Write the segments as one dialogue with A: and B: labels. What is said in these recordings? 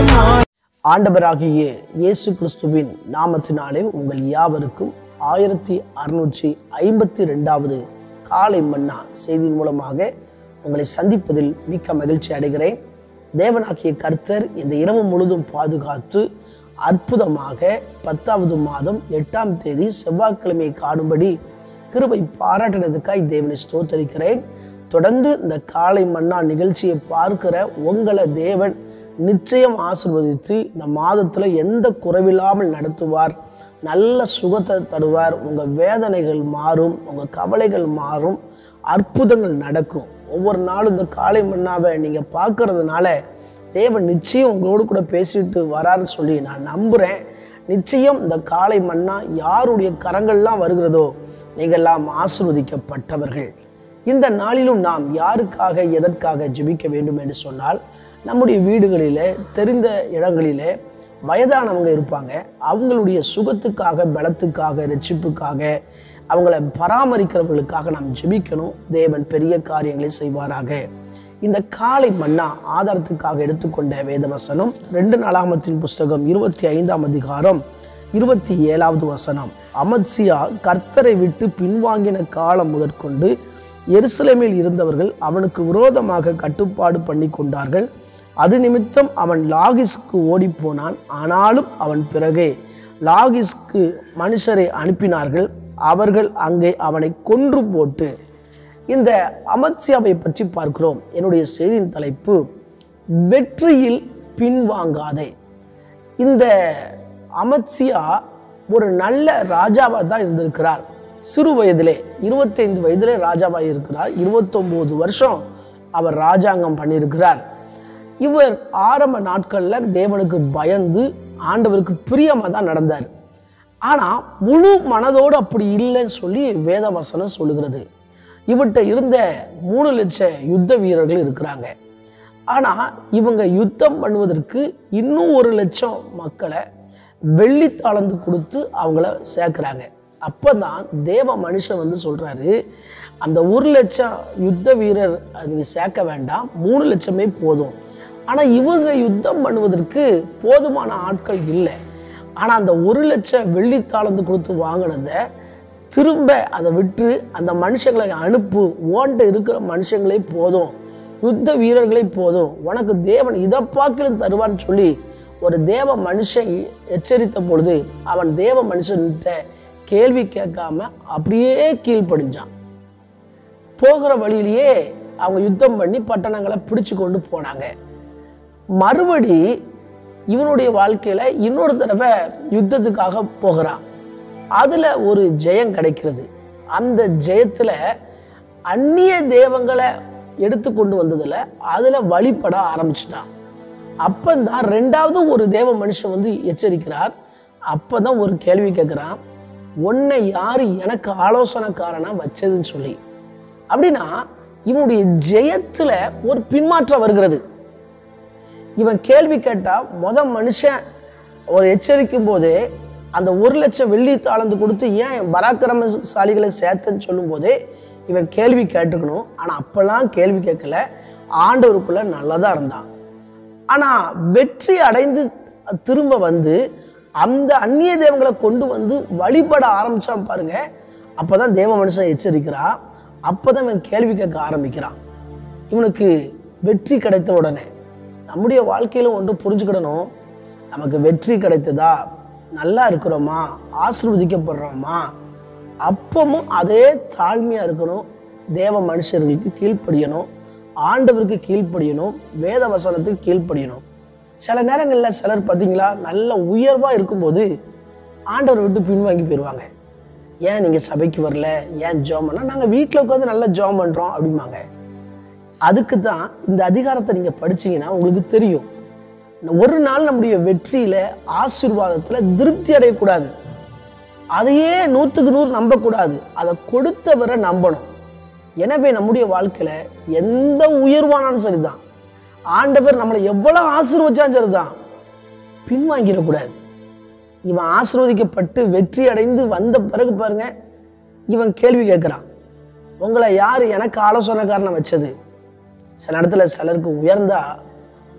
A: ஆண்டவராகிய இயேசு கிறிஸ்துவின் நாமத்தினாலே உங்கள் யாவருக்கும் ஆயிரத்தி அறுநூற்றி ஐம்பத்தி ரெண்டாவது காலை மன்னா செய்தியின் மூலமாக உங்களை சந்திப்பதில் மிக்க மகிழ்ச்சி அடைகிறேன் தேவனாகிய கர்த்தர் இந்த இரவு முழுதும் பாதுகாத்து அற்புதமாக பத்தாவது மாதம் எட்டாம் தேதி செவ்வாய்க்கிழமை காணும்படி கிருபை பாராட்டினதுக்காய் தேவனை ஸ்தோத்தரிக்கிறேன் தொடர்ந்து இந்த காலை மன்னா நிகழ்ச்சியை பார்க்கிற உங்களை தேவன் நிச்சயம் ஆசிர்வதித்து இந்த மாதத்தில் எந்த குறைவில்லாமல் நடத்துவார் நல்ல சுகத்தை தருவார் உங்கள் வேதனைகள் மாறும் உங்கள் கவலைகள் மாறும் அற்புதங்கள் நடக்கும் ஒவ்வொரு நாளும் இந்த காலை மன்னாவை நீங்கள் பார்க்கறதுனால தேவன் நிச்சயம் உங்களோடு கூட பேசிட்டு வராருன்னு சொல்லி நான் நம்புகிறேன் நிச்சயம் இந்த காலை மன்னா யாருடைய கரங்கள்லாம் வருகிறதோ நீங்கள்லாம் ஆசிர்வதிக்கப்பட்டவர்கள் இந்த நாளிலும் நாம் யாருக்காக எதற்காக ஜெபிக்க வேண்டும் என்று சொன்னால் நம்முடைய வீடுகளிலே தெரிந்த இடங்களிலே வயதானவங்க இருப்பாங்க அவங்களுடைய சுகத்துக்காக பலத்துக்காக ரட்சிப்புக்காக அவங்கள பராமரிக்கிறவர்களுக்காக நாம் ஜெபிக்கணும் தேவன் பெரிய காரியங்களை செய்வாராக இந்த காலை மன்னா ஆதாரத்துக்காக எடுத்துக்கொண்ட வேதவசனம் ரெண்டு நாளாகமத்தின் புஸ்தகம் இருபத்தி ஐந்தாம் அதிகாரம் இருபத்தி ஏழாவது வசனம் அமத்சியா கர்த்தரை விட்டு பின்வாங்கின காலம் முதற்கொண்டு எருசலேமில் இருந்தவர்கள் அவனுக்கு விரோதமாக கட்டுப்பாடு பண்ணி கொண்டார்கள் அது நிமித்தம் அவன் லாகிஸ்க்கு ஓடிப்போனான் ஆனாலும் அவன் பிறகே லாகிஸ்க்கு மனுஷரை அனுப்பினார்கள் அவர்கள் அங்கே அவனை கொன்று போட்டு இந்த அமத்சியாவை பற்றி பார்க்கிறோம் என்னுடைய செய்தியின் தலைப்பு வெற்றியில் பின்வாங்காதே இந்த அமத்சியா ஒரு நல்ல ராஜாவாக தான் இருந்திருக்கிறார் சிறு வயதிலே இருபத்தைந்து வயதிலே ராஜாவாக இருக்கிறார் இருபத்தொம்போது வருஷம் அவர் ராஜாங்கம் பண்ணியிருக்கிறார் இவர் ஆரம்ப நாட்களில் தேவனுக்கு பயந்து ஆண்டவருக்கு பிரியமாக தான் நடந்தார் ஆனால் முழு மனதோடு அப்படி இல்லைன்னு சொல்லி வேதவசனம் சொல்லுகிறது இவர்கிட்ட இருந்த மூணு லட்சம் யுத்த வீரர்கள் இருக்கிறாங்க ஆனால் இவங்க யுத்தம் பண்ணுவதற்கு இன்னும் ஒரு லட்சம் மக்களை வெள்ளி தாளந்து கொடுத்து அவங்கள சேர்க்குறாங்க அப்போ தான் தேவ மனுஷன் வந்து சொல்கிறாரு அந்த ஒரு லட்சம் யுத்த வீரர் அதுக்கு சேர்க்க வேண்டாம் மூணு லட்சமே போதும் ஆனால் இவங்க யுத்தம் பண்ணுவதற்கு போதுமான ஆட்கள் இல்லை ஆனால் அந்த ஒரு லட்சம் வெள்ளி தாளந்து கொடுத்து வாங்கினதை திரும்ப அதை விட்டு அந்த மனுஷங்களை அனுப்பு ஓண்ட இருக்கிற மனுஷங்களே போதும் யுத்த வீரர்களே போதும் உனக்கு தேவன் இதை பார்க்கலும் தருவான்னு சொல்லி ஒரு தேவ மனுஷன் எச்சரித்த பொழுது அவன் தேவ மனுஷன்கிட்ட கேள்வி கேட்காம அப்படியே கீழ்ப்படிஞ்சான் போகிற வழியிலேயே அவங்க யுத்தம் பண்ணி பட்டணங்களை பிடிச்சு கொண்டு போனாங்க மறுபடி இவனுடைய வாழ்க்கையில் இன்னொரு தடவை யுத்தத்துக்காக போகிறான் அதில் ஒரு ஜெயம் கிடைக்கிறது அந்த ஜெயத்தில் அந்நிய தேவங்களை எடுத்து கொண்டு வந்ததில் அதில் வழிபட ஆரம்பிச்சிட்டான் அப்போ தான் ரெண்டாவது ஒரு தேவ மனுஷன் வந்து எச்சரிக்கிறார் அப்போ தான் ஒரு கேள்வி கேட்குறான் உன்னை யார் எனக்கு ஆலோசனைக்காரனாக வச்சதுன்னு சொல்லி அப்படின்னா இவனுடைய ஜெயத்தில் ஒரு பின்மாற்றம் வருகிறது இவன் கேள்வி கேட்டால் முத மனுஷன் ஒரு எச்சரிக்கும் போதே அந்த ஒரு லட்சம் வெள்ளி தாளந்து கொடுத்து ஏன் பராக்கிரமசாலிகளை சேர்த்தன்னு சொல்லும்போதே இவன் கேள்வி கேட்டுக்கணும் ஆனால் அப்போல்லாம் கேள்வி கேட்கல ஆண்டவருக்குள்ள நல்லதாக இருந்தான் ஆனால் வெற்றி அடைந்து திரும்ப வந்து அந்த அந்நிய தேவங்களை கொண்டு வந்து வழிபட ஆரம்பிச்சான் பாருங்க அப்போ தான் தேவ மனுஷன் எச்சரிக்கிறான் அப்போ தான் இவன் கேள்வி கேட்க ஆரம்பிக்கிறான் இவனுக்கு வெற்றி கிடைத்த உடனே நம்முடைய வாழ்க்கையிலும் ஒன்று புரிஞ்சுக்கிடணும் நமக்கு வெற்றி கிடைத்ததா நல்லா இருக்கிறோமா ஆசீர்வதிக்கப்படுறோமா அப்பவும் அதே தாழ்மையாக இருக்கணும் தேவ மனுஷர்களுக்கு கீழ்ப்படியணும் ஆண்டவருக்கு கீழ்ப்படியணும் வேத வசனத்துக்கு கீழ்ப்படியணும் சில நேரங்களில் சிலர் பார்த்தீங்களா நல்ல உயர்வாக இருக்கும்போது ஆண்டவரை விட்டு பின்வாங்கி போயிடுவாங்க ஏன் நீங்கள் சபைக்கு வரல ஏன் ஜோம் பண்ணால் நாங்கள் வீட்டில் உட்காந்து நல்லா ஜோம் பண்ணுறோம் அப்படிம்பாங்க அதுக்கு தான் இந்த அதிகாரத்தை நீங்கள் படிச்சீங்கன்னா உங்களுக்கு தெரியும் ஒரு நாள் நம்முடைய வெற்றியில் ஆசீர்வாதத்தில் திருப்தி அடையக்கூடாது அதையே நூற்றுக்கு நூறு நம்பக்கூடாது அதை கொடுத்தவரை நம்பணும் எனவே நம்முடைய வாழ்க்கையில் எந்த உயர்வானாலும் சரிதான் ஆண்டவர் நம்மளை எவ்வளோ ஆசீர்வச்சாலும் சரிதான் பின்வாங்கிடக்கூடாது இவன் ஆசீர்வதிக்கப்பட்டு வெற்றி அடைந்து வந்த பிறகு பாருங்க இவன் கேள்வி கேட்குறான் உங்களை யார் எனக்கு ஆலோசனைக்காரனை வச்சது சில இடத்துல சிலருக்கு உயர்ந்தா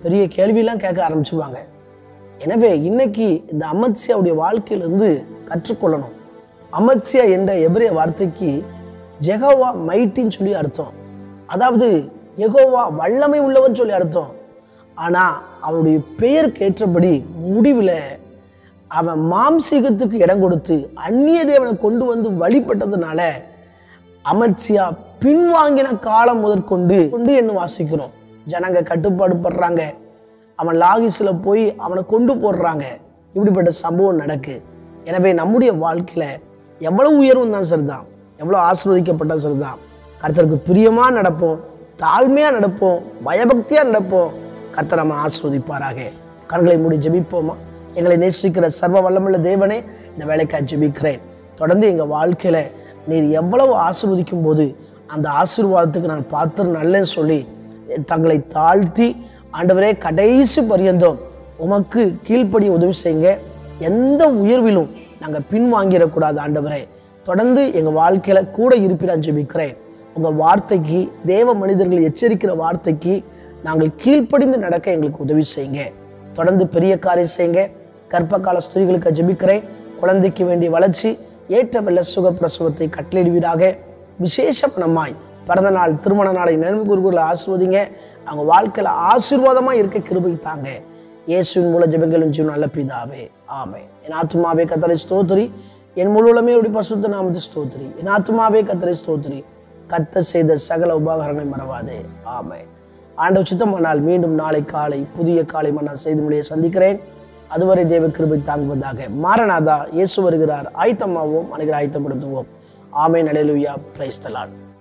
A: பெரிய கேள்வியெல்லாம் கேட்க ஆரம்பிச்சுவாங்க எனவே இன்னைக்கு இந்த அமத்சியாவுடைய வாழ்க்கையிலிருந்து கற்றுக்கொள்ளணும் அமத்சியா என்ற எபிரேய வார்த்தைக்கு ஜெகோவா மைட்டின்னு சொல்லி அர்த்தம் அதாவது யெகோவா வல்லமை உள்ளவன் சொல்லி அர்த்தம் ஆனால் அவனுடைய பெயருக்கு ஏற்றபடி முடிவில் அவன் மாம்சீகத்துக்கு இடம் கொடுத்து அந்நிய தேவனை கொண்டு வந்து வழிபட்டதுனால அமர்ச்சியா பின்வாங்கின காலம் முதற்கொண்டு கொண்டு என்ன வாசிக்கிறோம் ஜனங்க கட்டுப்பாடு படுறாங்க அவன் லாகிஸில் போய் அவனை கொண்டு போடுறாங்க இப்படிப்பட்ட சம்பவம் நடக்கு எனவே நம்முடைய வாழ்க்கையில் எவ்வளவு உயர்வும் தான் சரிதான் எவ்வளோ ஆசீர்வதிக்கப்பட்ட சரிதான் கர்த்தருக்கு பிரியமாக நடப்போம் தாழ்மையாக நடப்போம் பயபக்தியாக நடப்போம் கர்த்தர் நம்ம ஆசீர்வதிப்பாராக கண்களை மூடி ஜெபிப்போமா எங்களை நேசிக்கிற சர்வ வல்லமுள்ள தேவனே இந்த வேலைக்காக ஜெபிக்கிறேன் தொடர்ந்து எங்கள் வாழ்க்கையில் நீர் எவ்வளவு ஆசீர்வதிக்கும் போது அந்த ஆசீர்வாதத்துக்கு நான் பாத்திரம் நல்லேன்னு சொல்லி தங்களை தாழ்த்தி ஆண்டவரே கடைசி பரியந்தம் உமக்கு கீழ்ப்படி உதவி செய்யுங்க எந்த உயர்விலும் நாங்கள் பின்வாங்கிடக்கூடாது ஆண்டவரே தொடர்ந்து எங்கள் வாழ்க்கையில் கூட இருப்பிடான்னு ஜெபிக்கிறேன் உங்கள் வார்த்தைக்கு தேவ மனிதர்கள் எச்சரிக்கிற வார்த்தைக்கு நாங்கள் கீழ்ப்படிந்து நடக்க எங்களுக்கு உதவி செய்யுங்க தொடர்ந்து பெரிய காரியம் செய்யுங்க கர்ப்பகால ஸ்திரீகளுக்கு ஜெபிக்கிறேன் குழந்தைக்கு வேண்டிய வளர்ச்சி ஏற்ற வெள்ள சுக பிரசவத்தை கட்டளையிடுவீராக விசேஷ பணமாய் பிறந்த நாள் திருமண நாளை நினைவு கூறுகளை ஆசிர்வதிங்க அவங்க வாழ்க்கையில் ஆசீர்வாதமாக இருக்க கிருபை தாங்க இயேசுவின் மூல ஜெபங்களும் ஜீவன் நல்ல பிதாவே ஆமே என் ஆத்துமாவே கத்தரை ஸ்தோத்திரி என் முழுவலுமே உடைய பசுத்த நாமத்து ஸ்தோத்திரி என் ஆத்துமாவே கத்தரை ஸ்தோத்திரி கத்த செய்த சகல உபகாரங்களை மறவாதே ஆமே ஆண்டவர் சித்தமானால் மீண்டும் நாளை காலை புதிய காலை மன்னா செய்து முடிய சந்திக்கிறேன் அதுவரை தேவ கிருபை தாங்குவதாக மாரநாதா இயேசு வருகிறார் ஆயத்தமாவோம் அனைவரை ஆயத்தப்படுத்துவோம் ஆமே நடைலுயா பிரைஸ்தலான்